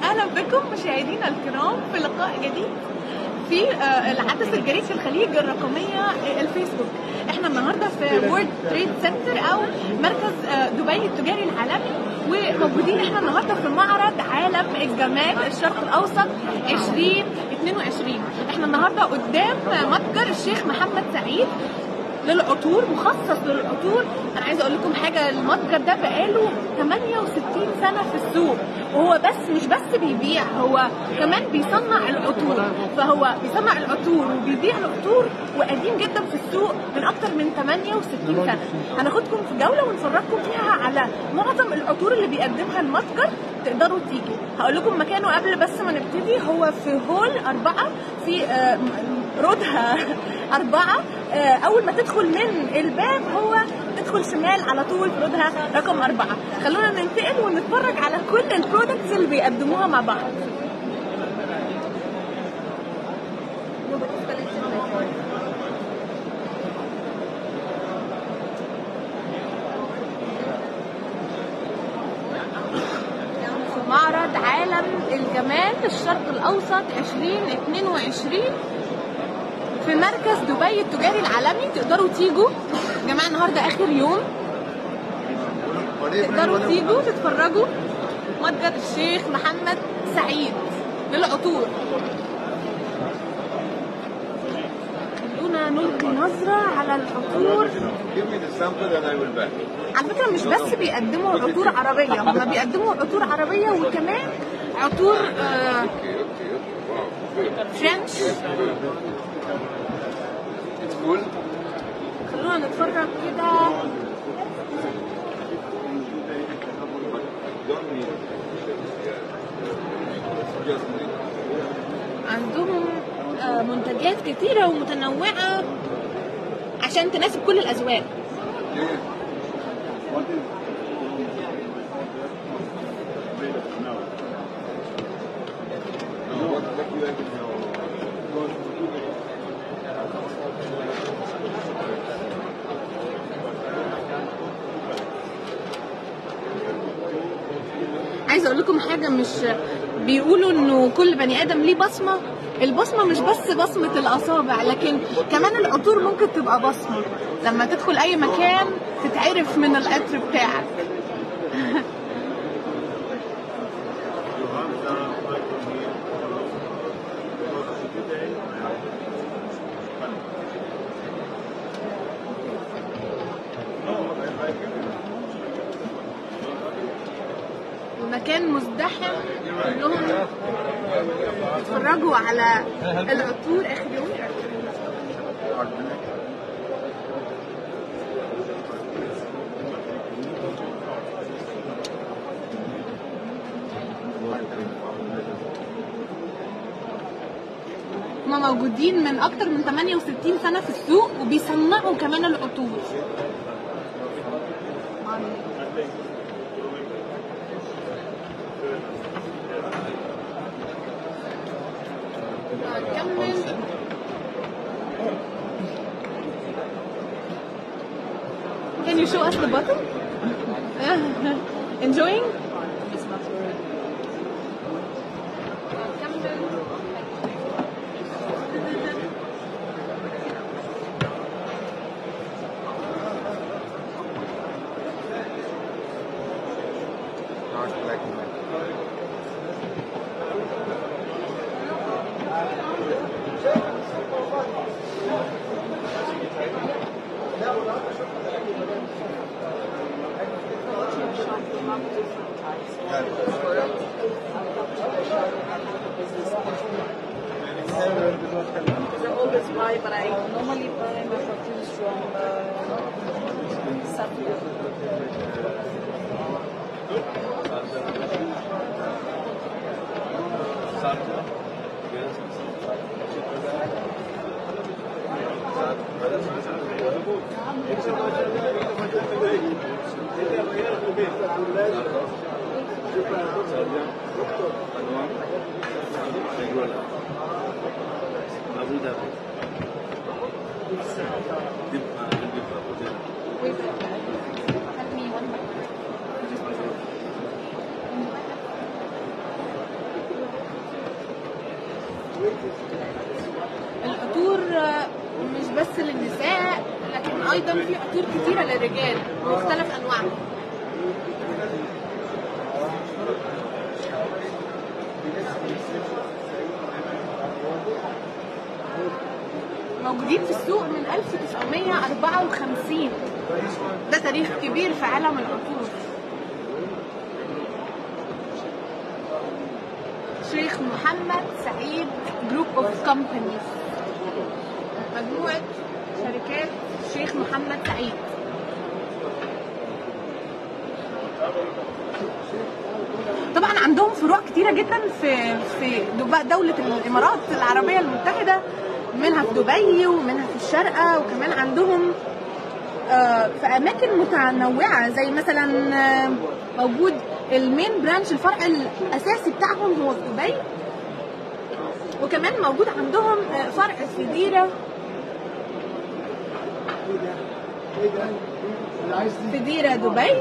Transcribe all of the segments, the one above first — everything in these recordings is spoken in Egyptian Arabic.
اهلا بكم مشاهدينا الكرام في لقاء جديد في آه، الحدث الجديد في الخليج الرقميه آه، الفيسبوك احنا النهارده في وورد تريد سنتر او مركز آه، دبي التجاري العالمي وموجودين احنا النهارده في معرض عالم الجمال الشرق الاوسط 2022 احنا النهارده قدام متجر الشيخ محمد سعيد للعطور مخصص للعطور انا عايزه اقول لكم حاجه المتجر ده بقاله 68 سنه في السوق وهو بس مش بس بيبيع هو كمان بيصنع العطور فهو بيصنع العطور وبيبيع العطور وقديم جدا في السوق من اكتر من 68 سنه هناخدكم في جوله ونفرجكم فيها على معظم العطور اللي بيقدمها المتجر تقدروا تيجي هقول لكم مكانه قبل بس ما نبتدي هو في هول أربعة في آه، م- رودها أربعة آه، أول ما تدخل من الباب هو تدخل شمال على طول في رودها رقم أربعة خلونا ننتقل ونتفرج على كل البرودكتس اللي بيقدموها مع بعض في معرض عالم الجمال الشرق الأوسط 2022 في مركز دبي التجاري العالمي تقدروا تيجوا يا جماعة النهاردة آخر يوم تقدروا تيجوا تتفرجوا متجر الشيخ محمد سعيد للعطور خلونا نلقي نظرة على العطور Give me the sample and I will back. على فكرة مش بس بيقدموا عطور عربية هما بيقدموا عطور عربية وكمان عطور آه، Okay, okay, okay. Wow, good. فرنش It's cool. خلونا نتفرج كده Don't need. Just need. عندهم آه، منتجات كتيرة ومتنوعة عشان تناسب كل الأذواق Yeah. No, what, what do you like now? عايزة أقول لكم حاجة مش بيقولوا إنه كل بني آدم ليه بصمة البصمة مش بس بصمة الأصابع لكن كمان العطور ممكن تبقى بصمة لما تدخل أي مكان تتعرف من العطر بتاعك المكان مزدحم كلهم يتفرجوا على العطور اخر يوم هما موجودين من اكتر من 68 سنة في السوق وبيصنعوا كمان العطور هنكمل Can you show us the bottle? Enjoying? Not black and white. I always buy, but I normally buy my perfumes from uh, Safia. Abu Dhabi. Dip, uh, dip Abu Dhabi. العطور آه، مش بس للنساء لكن ايضا في عطور كتيره للرجال مختلف انواعها موجودين في السوق من 1954 ده تاريخ كبير في عالم العطور شيخ محمد سعيد جروب اوف كومبانيز مجموعة شركات شيخ محمد سعيد طبعا عندهم فروع كتيرة جدا في في دب- دولة الإمارات العربية المتحدة منها في دبي ومنها في الشارقة وكمان عندهم آه، في أماكن متنوعة زي مثلا آه، موجود المين برانش الفرع الأساسي بتاعهم هو في دبي وكمان موجود عندهم آه، فرع في ديرة في ديرة دبي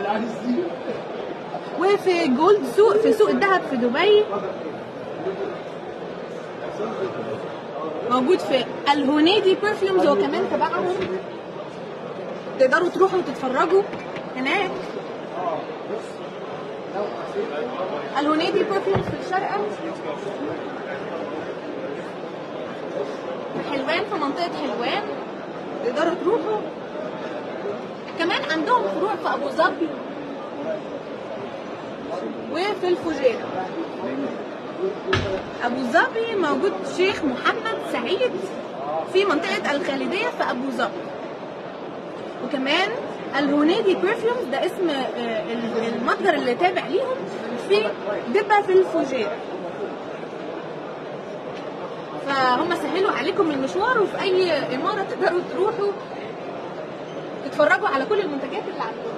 وفي جولد سوق في سوق الذهب في دبي موجود في الهونيدي برفيومز هو كمان تبعهم تقدروا تروحوا وتتفرجوا هناك الهونيدي برفيومز في الشارقة في حلوان في منطقة حلوان تقدروا تروحوا كمان عندهم فروع في أبو ظبي وفي الفجيرة أبو ظبي موجود شيخ محمد سعيد في منطقة الخالدية في أبو ظبي وكمان الهونيدي برفيومز ده اسم آه، ال- المتجر اللي تابع ليهم في دبة في الفجيرة فهم سهلوا عليكم المشوار وفي أي إمارة تقدروا تروحوا تتفرجوا على كل المنتجات اللي عندهم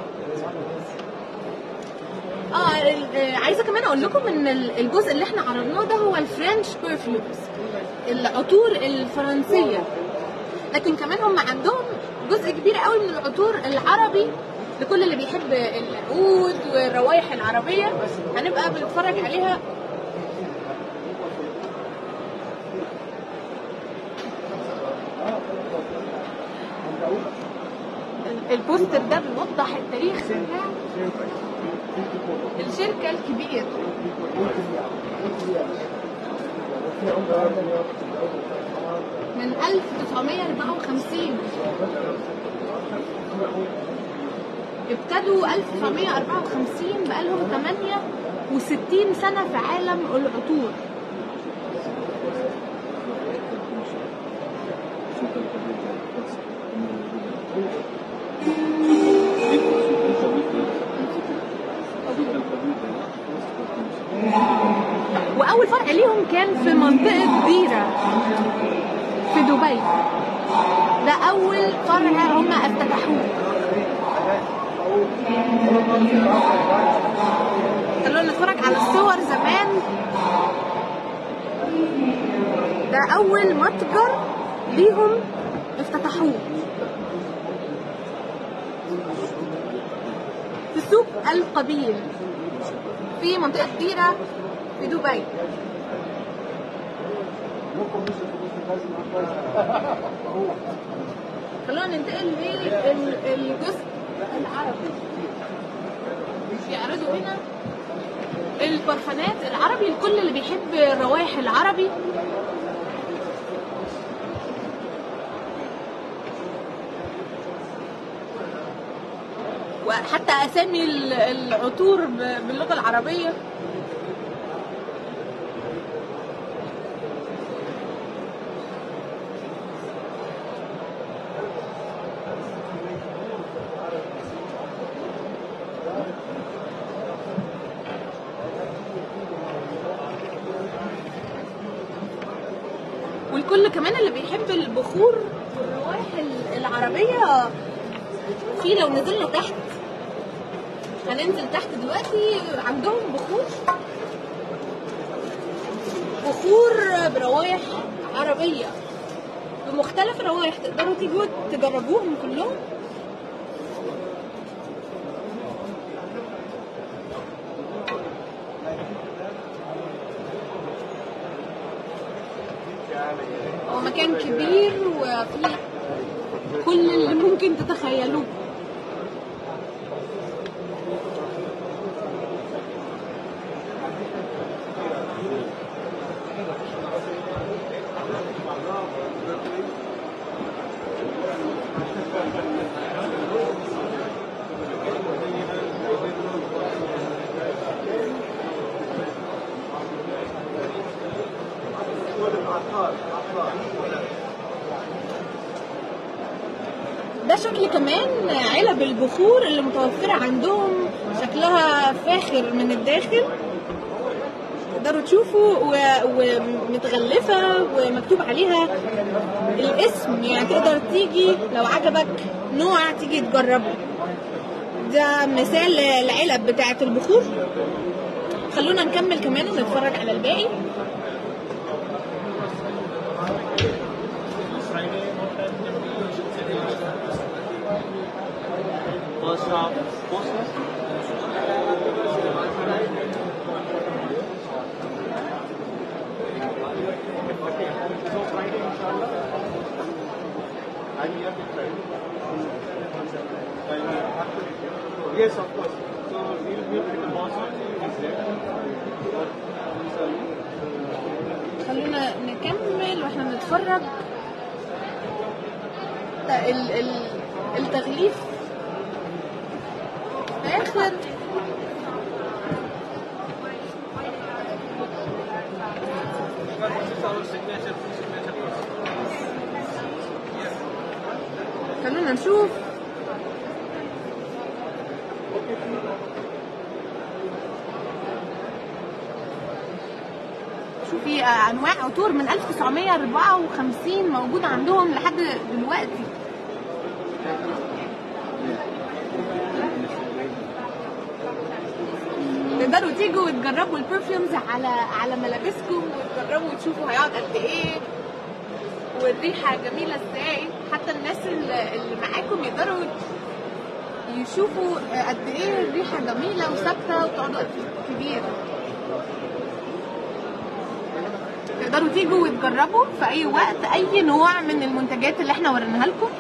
اه ال- آه، عايزه كمان اقول لكم ان ال- الجزء اللي احنا عرضناه ده هو الفرنش برفيومز العطور الفرنسيه لكن كمان هم عندهم جزء كبير قوي من العطور العربي لكل اللي بيحب العود والروائح العربيه هنبقى بنتفرج عليها ال- البوستر ده بيوضح التاريخ بتاع الشركة الكبيرة من 1954 ابتدوا 1954 بقالهم 68 سنة في عالم العطور وأول فرع ليهم كان في منطقة ديرة في دبي ده أول فرع هم افتتحوه خلونا نتفرج على الصور زمان ده أول متجر ليهم افتتحوه في سوق القبيل في منطقة ديرة في دبي خلونا ننتقل للجزء العربي بيعرضوا هنا البرفانات العربي لكل اللي بيحب الروائح العربي وحتى اسامي ال- العطور ب- باللغه العربيه والكل كمان اللي بيحب البخور والروائح ال- العربيه في لو نزلنا تحت هننزل تحت دلوقتي عندهم بخور بخور بروايح عربية بمختلف الروائح تقدروا تيجوا تجربوهم كلهم هو مكان كبير وفيه كل اللي ممكن تتخيلوه ده شكل كمان علب البخور اللي متوفرة عندهم شكلها فاخر من الداخل تقدروا تشوفوا و- ومتغلفة ومكتوب عليها الاسم يعني تقدر تيجي لو عجبك نوع تيجي تجربه ده مثال العلب بتاعة البخور خلونا نكمل كمان ونتفرج على الباقي First half, posters. So Friday, inshallah. I'm here till Friday. And, uh, Yes, of course. So we'll be with the boss also. He's there. خلونا نكمل واحنا بنتفرج ده ال ال التغليف اخر This is our signature, signature process. خلونا نشوف شوفي آه، انواع عطور من 1954 موجوده عندهم لحد دلوقتي تقدروا تيجوا وتجربوا البرفيومز على على ملابسكم وتجربوا وتشوفوا هيقعد قد ايه والريحه جميله ازاي حتى الناس اللي اللي معاكم يقدروا يشوفوا قد ايه الريحه جميله وثابته وتقعد وقت كبير تقدروا تيجوا وتجربوا في اي وقت اي نوع من المنتجات اللي احنا وريناها لكم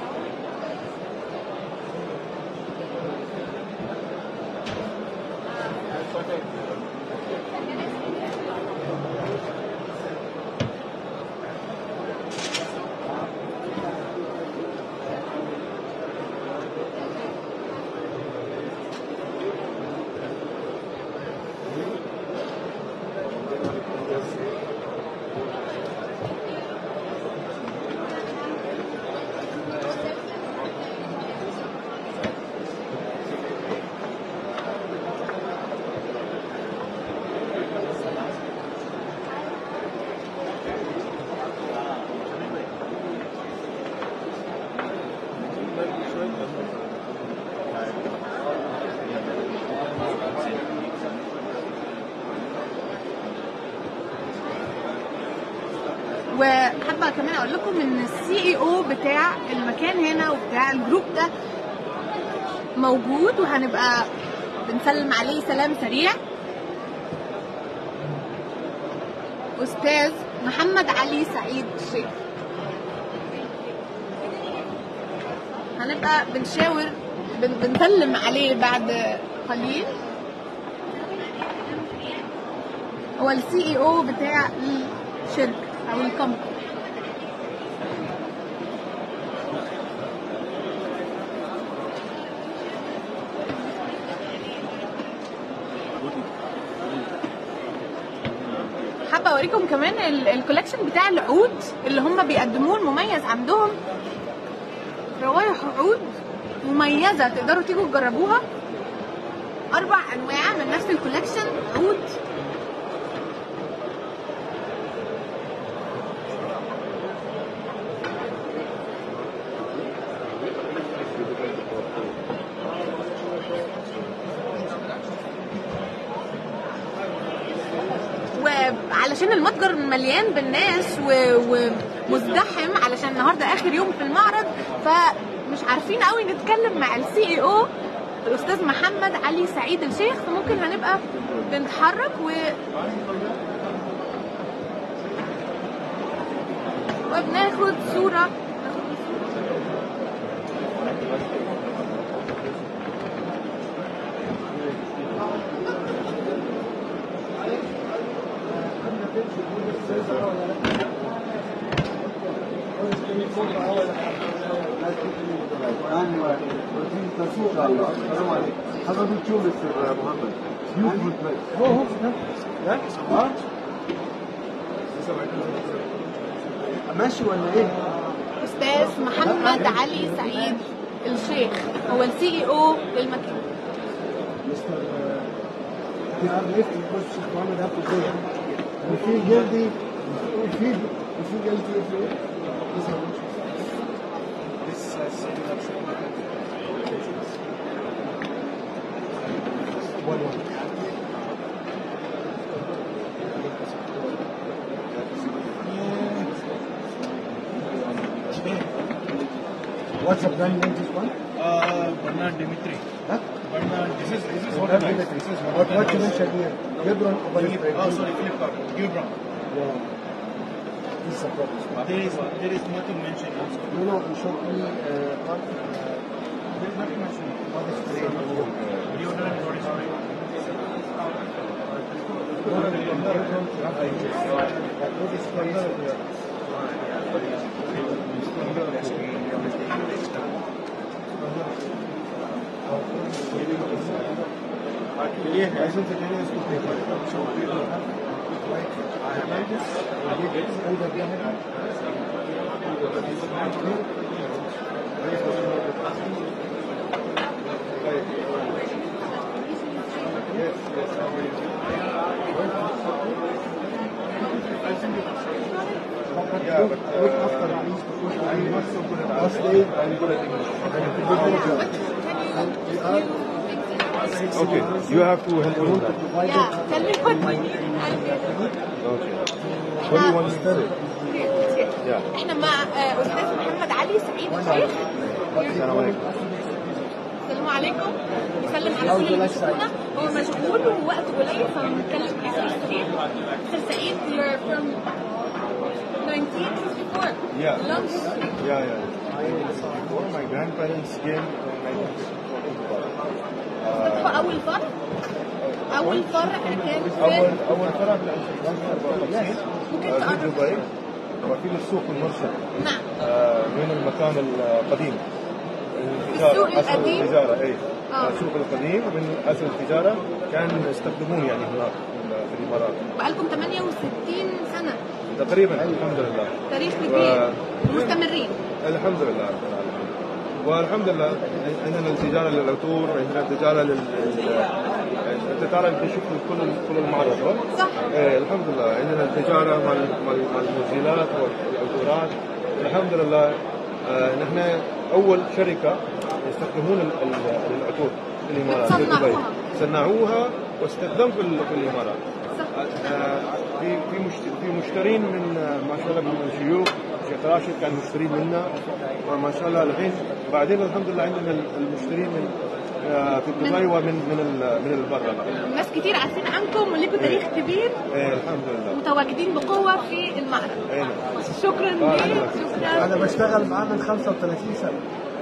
وحابه كمان اقول لكم ان السي اي او بتاع المكان هنا وبتاع الجروب ده موجود وهنبقى بنسلم عليه سلام سريع استاذ محمد علي سعيد شيخ هنبقى بنشاور بن- بنسلم عليه بعد قليل هو السي اي او بتاع الشركه او الكمباني حابه اوريكم كمان ال- الكولكشن بتاع العود اللي هم بيقدموه المميز عندهم روايح عود مميزه تقدروا تيجوا تجربوها اربع انواع من نفس الكولكشن عود وعلشان المتجر مليان بالناس و- ومزدحم علشان النهارده اخر يوم في المعرض فمش عارفين قوي نتكلم مع السي اي او الاستاذ محمد علي سعيد الشيخ فممكن هنبقى بنتحرك و وبناخد صورة ايوه ان شاء الله السلام عليكم هذا بتشوف مستر محمد بيوتفول بليس هو هو لا ها ماشي ولا ايه؟ أستاذ محمد علي سعيد الشيخ هو السي اي او للمكان Mr. Uh, we are late because Sheikh Mohammed have to go. We feel guilty. We feel, we feel guilty if we. This is This uh, setting up should one one. What's the brand name this one? Uh, Bernard Dimitri. Huh? Bernard, this is this is what What, I like. This is what, what you mentioned here? Gibron over Philip, oh, sorry, Philip Carter. Gilbron. Yeah. This is a problem. There is there is nothing mentioned. Also. No, no, you showed me uh, what, uh, There is nothing mentioned. what is the Deodorant body spray. Yeah, but look after these because I'm not so good at last day. I'm good at English. Okay, you have to help me with that. Yeah, tell me what we need. Okay. What do you want me to say? Yeah. احنا مع آه، استاذ محمد علي سعيد الشيخ السلام عليكم. السلام عليكم بيسلم على كل اللي بيشوفونا هو مشغول ووقته قليل فبنتكلم باسم سعيد استاذ سعيد you're from 1954 Yeah. long history Yeah, yeah. Before my grandparents came in 1944. هو اول فرع اول فرع كان أول في أول فرع في 1954 ممكن آه، في تقرب دبي وفي السوق المرشد نعم آه، من المكان القديم السوق التجارة أصل القديم؟ التجارة أي آه. السوق القديم من أصل التجارة كان يستخدمون يعني هناك في الإمارات بقالكم 68 سنه تقريبا الحمد لله تاريخ كبير ومستمرين الحمد لله رب العالمين والحمد لله عندنا التجاره للعطور عندنا التجاره لل لل- انت تعرف تشوف كل كل المعرض صح؟ صح ايه الحمد لله عندنا التجاره مع ال- مع ال- مع المنزلات والعطورات الحمد لله آه نحن اول شركه يستخدمون ال- ال- العطور في الامارات في دبي صنعوها. صنعوها واستخدام في ال- في الامارات صح آه، في في مشت- في مشترين من آه، ما شاء الله من الشيوخ شيخ راشد كان مشترين منا وما شاء الله الحين بعدين الحمد لله عندنا ال- المشترين من آه، في دبي ومن من ال- من البرة ناس كتير عارفين عنكم وليكوا تاريخ كبير ايه الحمد لله متواجدين بقوه في المعرض ايه نعم. شكرا ليك شكرا أنا بشتغل معاه من 35 سنة.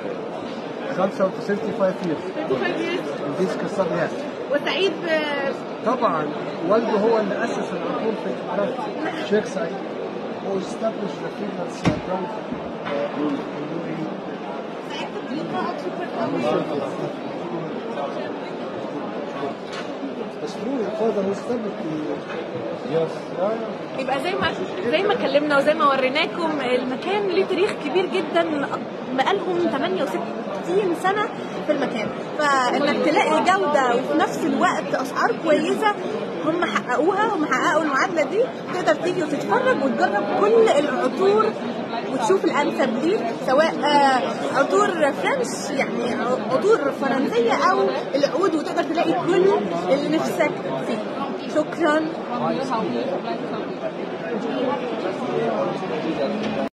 35 years. 35 years. in this Qatar, yes. وسعيد ب- طبعا والده هو اللي أسس العطور في الإمارات. شيخ سعيد. هو established the famous uh, brand uh, in UAE. سعدت بلقائك شكرا قوي That's true. Your father was established in Yes. يبقى زي ما زي ما كلمنا وزي ما وريناكم المكان ليه تاريخ كبير جدا بقالهم 68 سنه في المكان فانك تلاقي جوده وفي نفس الوقت اسعار كويسه هم حققوها هم حققوا المعادله دي تقدر تيجي وتتفرج وتجرب كل العطور وتشوف الانسب ليك سواء آه، عطور فرنش يعني عطور فرنسيه او العود وتقدر تلاقي كل اللي نفسك فيه شكرا